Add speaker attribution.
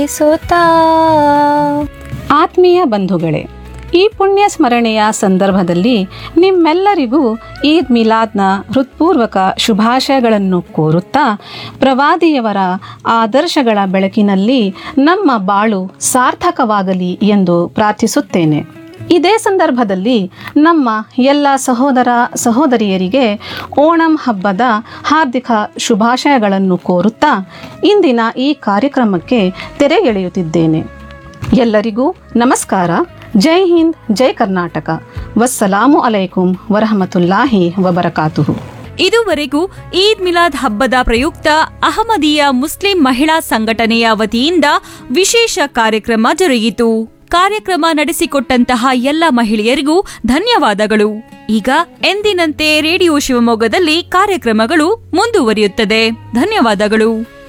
Speaker 1: ಸೋತಾ
Speaker 2: ಆತ್ಮೀಯ ಬಂಧುಗಳೇ ಈ ಪುಣ್ಯ ಸ್ಮರಣೆಯ ಸಂದರ್ಭದಲ್ಲಿ ನಿಮ್ಮೆಲ್ಲರಿಗೂ ಈದ್ ಮಿಲಾದ್ನ ಹೃತ್ಪೂರ್ವಕ ಶುಭಾಶಯಗಳನ್ನು ಕೋರುತ್ತಾ ಪ್ರವಾದಿಯವರ ಆದರ್ಶಗಳ ಬೆಳಕಿನಲ್ಲಿ ನಮ್ಮ ಬಾಳು ಸಾರ್ಥಕವಾಗಲಿ ಎಂದು ಪ್ರಾರ್ಥಿಸುತ್ತೇನೆ ಇದೇ ಸಂದರ್ಭದಲ್ಲಿ ನಮ್ಮ ಎಲ್ಲ ಸಹೋದರ ಸಹೋದರಿಯರಿಗೆ ಓಣಂ ಹಬ್ಬದ ಹಾರ್ದಿಕ ಶುಭಾಶಯಗಳನ್ನು ಕೋರುತ್ತಾ ಇಂದಿನ ಈ ಕಾರ್ಯಕ್ರಮಕ್ಕೆ ತೆರೆ ಎಳೆಯುತ್ತಿದ್ದೇನೆ ಎಲ್ಲರಿಗೂ ನಮಸ್ಕಾರ ಜೈ ಹಿಂದ್ ಜೈ ಕರ್ನಾಟಕ ವಸ್ಸಲಾಮು ಅಲೈಕುಂ ವರಹಮತುಲ್ಲಾಹಿ ವಬರಕಾತುಹು
Speaker 3: ಇದುವರೆಗೂ ಈದ್ ಮಿಲಾದ್ ಹಬ್ಬದ ಪ್ರಯುಕ್ತ ಅಹಮದಿಯಾ ಮುಸ್ಲಿಂ ಮಹಿಳಾ ಸಂಘಟನೆಯ ವತಿಯಿಂದ ವಿಶೇಷ ಕಾರ್ಯಕ್ರಮ ಜರುಗಿತು ಕಾರ್ಯಕ್ರಮ ನಡೆಸಿಕೊಟ್ಟಂತಹ ಎಲ್ಲ ಮಹಿಳೆಯರಿಗೂ ಧನ್ಯವಾದಗಳು ಈಗ ಎಂದಿನಂತೆ ರೇಡಿಯೋ ಶಿವಮೊಗ್ಗದಲ್ಲಿ ಕಾರ್ಯಕ್ರಮಗಳು ಮುಂದುವರಿಯುತ್ತದೆ ಧನ್ಯವಾದಗಳು